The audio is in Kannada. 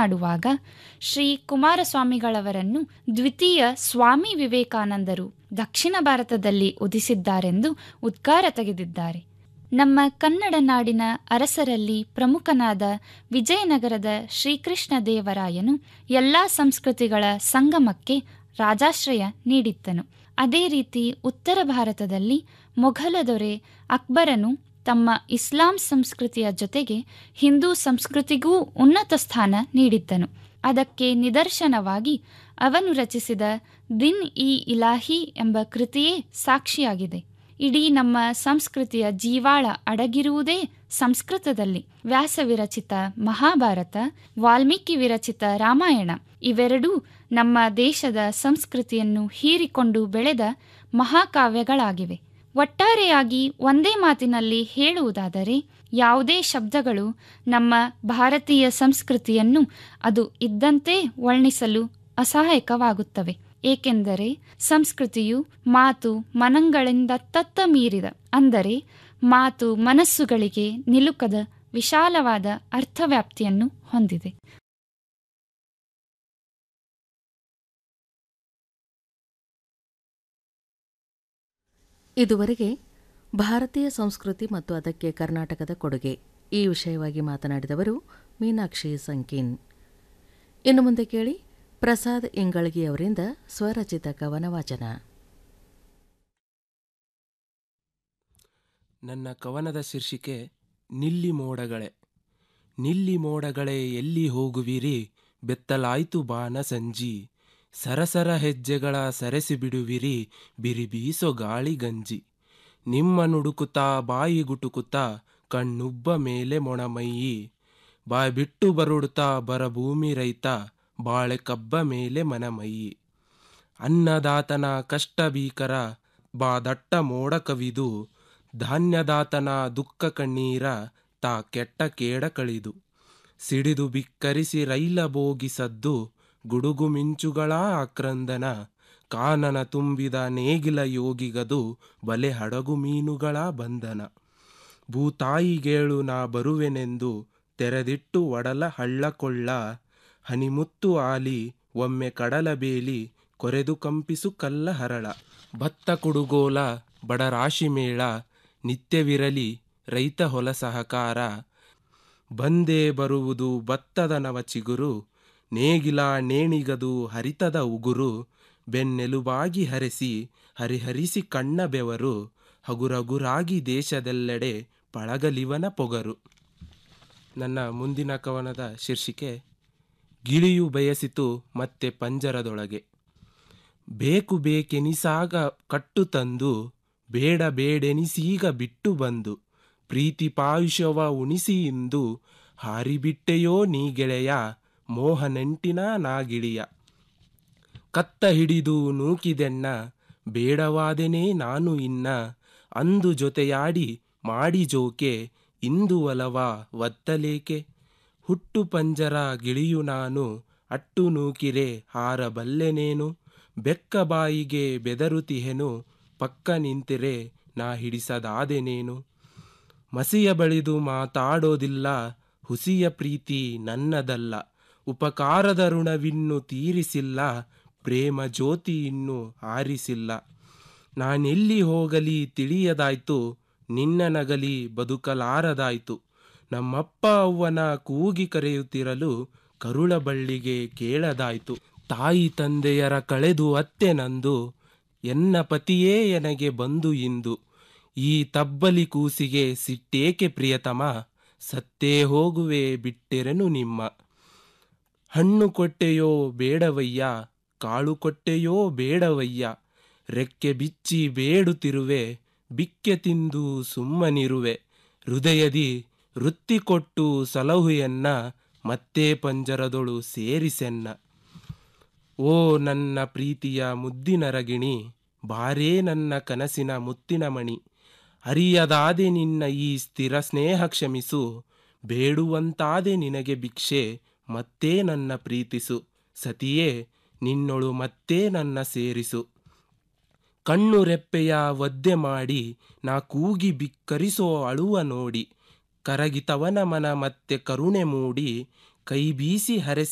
ಮಾತನಾಡುವಾಗ ಶ್ರೀ ಕುಮಾರಸ್ವಾಮಿಗಳವರನ್ನು ದ್ವಿತೀಯ ಸ್ವಾಮಿ ವಿವೇಕಾನಂದರು ದಕ್ಷಿಣ ಭಾರತದಲ್ಲಿ ಉದಿಸಿದ್ದಾರೆಂದು ಉದ್ಗಾರ ತೆಗೆದಿದ್ದಾರೆ ನಮ್ಮ ಕನ್ನಡ ನಾಡಿನ ಅರಸರಲ್ಲಿ ಪ್ರಮುಖನಾದ ವಿಜಯನಗರದ ಶ್ರೀಕೃಷ್ಣ ದೇವರಾಯನು ಎಲ್ಲ ಸಂಸ್ಕೃತಿಗಳ ಸಂಗಮಕ್ಕೆ ರಾಜಾಶ್ರಯ ನೀಡಿದ್ದನು ಅದೇ ರೀತಿ ಉತ್ತರ ಭಾರತದಲ್ಲಿ ಮೊಘಲ ದೊರೆ ಅಕ್ಬರನು ತಮ್ಮ ಇಸ್ಲಾಂ ಸಂಸ್ಕೃತಿಯ ಜೊತೆಗೆ ಹಿಂದೂ ಸಂಸ್ಕೃತಿಗೂ ಉನ್ನತ ಸ್ಥಾನ ನೀಡಿದ್ದನು ಅದಕ್ಕೆ ನಿದರ್ಶನವಾಗಿ ಅವನು ರಚಿಸಿದ ದಿನ್ ಇ ಇಲಾಹಿ ಎಂಬ ಕೃತಿಯೇ ಸಾಕ್ಷಿಯಾಗಿದೆ ಇಡೀ ನಮ್ಮ ಸಂಸ್ಕೃತಿಯ ಜೀವಾಳ ಅಡಗಿರುವುದೇ ಸಂಸ್ಕೃತದಲ್ಲಿ ವ್ಯಾಸ ವಿರಚಿತ ಮಹಾಭಾರತ ವಾಲ್ಮೀಕಿ ವಿರಚಿತ ರಾಮಾಯಣ ಇವೆರಡೂ ನಮ್ಮ ದೇಶದ ಸಂಸ್ಕೃತಿಯನ್ನು ಹೀರಿಕೊಂಡು ಬೆಳೆದ ಮಹಾಕಾವ್ಯಗಳಾಗಿವೆ ಒಟ್ಟಾರೆಯಾಗಿ ಒಂದೇ ಮಾತಿನಲ್ಲಿ ಹೇಳುವುದಾದರೆ ಯಾವುದೇ ಶಬ್ದಗಳು ನಮ್ಮ ಭಾರತೀಯ ಸಂಸ್ಕೃತಿಯನ್ನು ಅದು ಇದ್ದಂತೆ ವರ್ಣಿಸಲು ಅಸಹಾಯಕವಾಗುತ್ತವೆ ಏಕೆಂದರೆ ಸಂಸ್ಕೃತಿಯು ಮಾತು ಮನಗಳಿಂದ ತತ್ತ ಮೀರಿದ ಅಂದರೆ ಮಾತು ಮನಸ್ಸುಗಳಿಗೆ ನಿಲುಕದ ವಿಶಾಲವಾದ ಅರ್ಥವ್ಯಾಪ್ತಿಯನ್ನು ಹೊಂದಿದೆ ಇದುವರೆಗೆ ಭಾರತೀಯ ಸಂಸ್ಕೃತಿ ಮತ್ತು ಅದಕ್ಕೆ ಕರ್ನಾಟಕದ ಕೊಡುಗೆ ಈ ವಿಷಯವಾಗಿ ಮಾತನಾಡಿದವರು ಮೀನಾಕ್ಷಿ ಸಂಕೀನ್ ಇನ್ನು ಮುಂದೆ ಕೇಳಿ ಪ್ರಸಾದ್ ಇಂಗಳಗಿ ಅವರಿಂದ ಸ್ವರಚಿತ ಕವನ ವಾಚನ ನನ್ನ ಕವನದ ಶೀರ್ಷಿಕೆ ನಿಲ್ಲಿ ಮೋಡಗಳೇ ನಿಲ್ಲಿ ಮೋಡಗಳೇ ಎಲ್ಲಿ ಹೋಗುವಿರಿ ಬೆತ್ತಲಾಯ್ತು ಬಾನ ಸಂಜಿ ಸರಸರ ಹೆಜ್ಜೆಗಳ ಸರೆಸಿ ಬಿಡುವಿರಿ ಬಿರಿ ಬೀಸೋ ಗಾಳಿ ಗಂಜಿ ನಿಮ್ಮ ನುಡುಕುತ್ತಾ ಬಾಯಿ ಗುಟುಕುತ್ತಾ ಕಣ್ಣುಬ್ಬ ಮೇಲೆ ಮೊಣಮೈಯಿ ಬಾಯ್ ಬಿಟ್ಟು ಬರುಡುತ್ತಾ ಬರ ಭೂಮಿ ರೈತ ಬಾಳೆ ಕಬ್ಬ ಮೇಲೆ ಮನಮೈಯಿ ಅನ್ನದಾತನ ಕಷ್ಟ ಭೀಕರ ಬಾ ದಟ್ಟ ಮೋಡ ಕವಿದು ಧಾನ್ಯದಾತನ ದುಃಖ ಕಣ್ಣೀರ ತಾ ಕೆಟ್ಟ ಕೇಡ ಕಳಿದು ಸಿಡಿದು ಬಿಕ್ಕರಿಸಿ ರೈಲ ಬೋಗಿಸದ್ದು ಗುಡುಗು ಮಿಂಚುಗಳ ಆಕ್ರಂದನ ಕಾನನ ತುಂಬಿದ ನೇಗಿಲ ಯೋಗಿಗದು ಬಲೆ ಹಡಗು ಮೀನುಗಳ ಬಂಧನ ಭೂತಾಯಿಗೇಳು ನಾ ಬರುವೆನೆಂದು ತೆರೆದಿಟ್ಟು ಒಡಲ ಹಳ್ಳ ಕೊಳ್ಳ ಹನಿಮುತ್ತು ಆಲಿ ಒಮ್ಮೆ ಕಡಲ ಬೇಲಿ ಕೊರೆದು ಕಂಪಿಸು ಕಲ್ಲ ಹರಳ ಭತ್ತ ಕುಡುಗೋಲ ಬಡರಾಶಿ ಮೇಳ ನಿತ್ಯವಿರಲಿ ರೈತ ಹೊಲ ಸಹಕಾರ ಬಂದೇ ಬರುವುದು ಭತ್ತದ ನವ ಚಿಗುರು ನೇಗಿಲ ನೇಣಿಗದು ಹರಿತದ ಉಗುರು ಬೆನ್ನೆಲುಬಾಗಿ ಹರಿಸಿ ಹರಿಹರಿಸಿ ಕಣ್ಣ ಬೆವರು ಹಗುರಗುರಾಗಿ ದೇಶದೆಲ್ಲೆಡೆ ಪಳಗಲಿವನ ಪೊಗರು ನನ್ನ ಮುಂದಿನ ಕವನದ ಶೀರ್ಷಿಕೆ ಗಿಳಿಯು ಬಯಸಿತು ಮತ್ತೆ ಪಂಜರದೊಳಗೆ ಬೇಕು ಬೇಕೆನಿಸಾಗ ಕಟ್ಟು ತಂದು ಬೇಡ ಬೇಡೆನಿಸೀಗ ಬಿಟ್ಟು ಬಂದು ಪ್ರೀತಿ ಪಾಯುಷವ ಉಣಿಸಿ ಇಂದು ಹಾರಿಬಿಟ್ಟೆಯೋ ನೀ ಗೆಳೆಯ ಮೋಹನೆಂಟಿನ ನಾಗಿಳಿಯ ಕತ್ತ ಹಿಡಿದು ನೂಕಿದೆಣ್ಣ ಬೇಡವಾದೆನೇ ನಾನು ಇನ್ನ ಅಂದು ಜೊತೆಯಾಡಿ ಮಾಡಿ ಜೋಕೆ ಇಂದು ಒಲವ ಒತ್ತಲೇಕೆ ಹುಟ್ಟು ಪಂಜರ ಗಿಳಿಯು ನಾನು ಅಟ್ಟು ನೂಕಿರೆ ಹಾರಬಲ್ಲೆನೇನು ಬೆಕ್ಕ ಬಾಯಿಗೆ ಬೆದರುತಿಹೆನು ಪಕ್ಕ ನಿಂತಿರೆ ನಾ ಹಿಡಿಸದಾದೆನೇನು ಮಸಿಯ ಬಳಿದು ಮಾತಾಡೋದಿಲ್ಲ ಹುಸಿಯ ಪ್ರೀತಿ ನನ್ನದಲ್ಲ ಉಪಕಾರದ ಋಣವಿನ್ನು ತೀರಿಸಿಲ್ಲ ಪ್ರೇಮ ಜ್ಯೋತಿ ಇನ್ನು ಆರಿಸಿಲ್ಲ ನಾನೆಲ್ಲಿ ಹೋಗಲಿ ತಿಳಿಯದಾಯ್ತು ನಿನ್ನ ನಗಲಿ ಬದುಕಲಾರದಾಯ್ತು ನಮ್ಮಪ್ಪ ಅವ್ವನ ಕೂಗಿ ಕರೆಯುತ್ತಿರಲು ಕರುಳ ಬಳ್ಳಿಗೆ ಕೇಳದಾಯ್ತು ತಾಯಿ ತಂದೆಯರ ಕಳೆದು ಅತ್ತೆ ನಂದು ಎನ್ನ ಪತಿಯೇ ಎನಗೆ ಬಂದು ಇಂದು ಈ ತಬ್ಬಲಿ ಕೂಸಿಗೆ ಸಿಟ್ಟೇಕೆ ಪ್ರಿಯತಮ ಸತ್ತೇ ಹೋಗುವೆ ಬಿಟ್ಟೆರೆನು ನಿಮ್ಮ ಹಣ್ಣು ಕೊಟ್ಟೆಯೋ ಬೇಡವಯ್ಯ ಕಾಳು ಕೊಟ್ಟೆಯೋ ಬೇಡವಯ್ಯ ರೆಕ್ಕೆ ಬಿಚ್ಚಿ ಬೇಡುತ್ತಿರುವೆ ಬಿಕ್ಕೆ ತಿಂದು ಸುಮ್ಮನಿರುವೆ ಹೃದಯದಿ ವೃತ್ತಿ ಕೊಟ್ಟು ಸಲಹುಯನ್ನ ಮತ್ತೆ ಪಂಜರದೊಳು ಸೇರಿಸೆನ್ನ ಓ ನನ್ನ ಪ್ರೀತಿಯ ಮುದ್ದಿನ ರಗಿಣಿ ಬಾರೇ ನನ್ನ ಕನಸಿನ ಮುತ್ತಿನ ಮಣಿ ಅರಿಯದಾದೆ ನಿನ್ನ ಈ ಸ್ಥಿರ ಸ್ನೇಹ ಕ್ಷಮಿಸು ಬೇಡುವಂತಾದೆ ನಿನಗೆ ಭಿಕ್ಷೆ ಮತ್ತೆ ನನ್ನ ಪ್ರೀತಿಸು ಸತಿಯೇ ನಿನ್ನೊಳು ಮತ್ತೆ ನನ್ನ ಸೇರಿಸು ಕಣ್ಣು ರೆಪ್ಪೆಯ ಒದ್ದೆ ಮಾಡಿ ನಾ ಕೂಗಿ ಬಿಕ್ಕರಿಸೋ ಅಳುವ ನೋಡಿ ಕರಗಿತವನ ಮನ ಮತ್ತೆ ಕರುಣೆ ಮೂಡಿ ಕೈ ಬೀಸಿ ಹರೆಸಿ